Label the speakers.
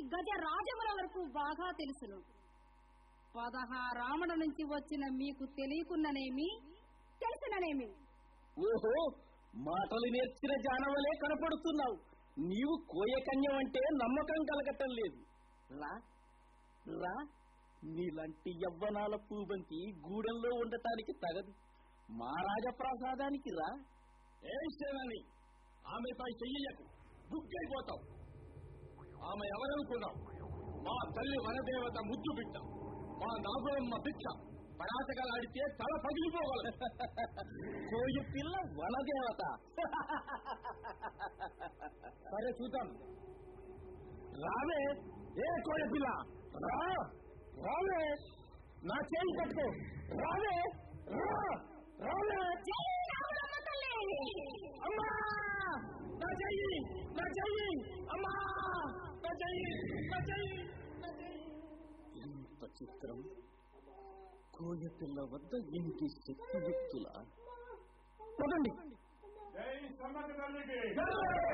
Speaker 1: గజ రాజముల వరకు బాగా తెలుసును పదహారామణ నుంచి వచ్చిన మీకు తెలియకున్ననేమి తెలిసిననేమి
Speaker 2: ఓహో మాటలు నేర్చిన జానవలే కనపడుతున్నావు నీవు కోయకన్యం అంటే నమ్మకం కలగటం లేదు రా రా నీలాంటి యవ్వనాల పూబంతి గూడెంలో ఉండటానికి తగదు మా రాజప్రాసాదానికి రా
Speaker 3: ఏసేనని ఆమెపై చెయ్యకు బుక్కైపోతావు ఆమె ఎవరనుకున్నావు మా తల్లి వనదేవత ముద్దు బిడ్డ మా నాగులమ్మ భిక్ష పరాటగలాడితే తల పగిలిపోగలదు
Speaker 2: కోయ పిల్ల వనదేవత
Speaker 3: సరే చూద్దాం రావే ఏ కోయ పిల్ల రా రావే నా చేయి పట్టుకో రావే రా రావే అమ్మా నా చెయ్యి నా చెయ్యి అమ్మా నా చెయ్యి నా చెయ్యి నా చెయ్యి
Speaker 2: ఎంత చిత్రం కోయ పిల్ల వద్ద ఇంటి శక్తియుక్తుల పదండి
Speaker 3: జై సమ్మతి తల్లికి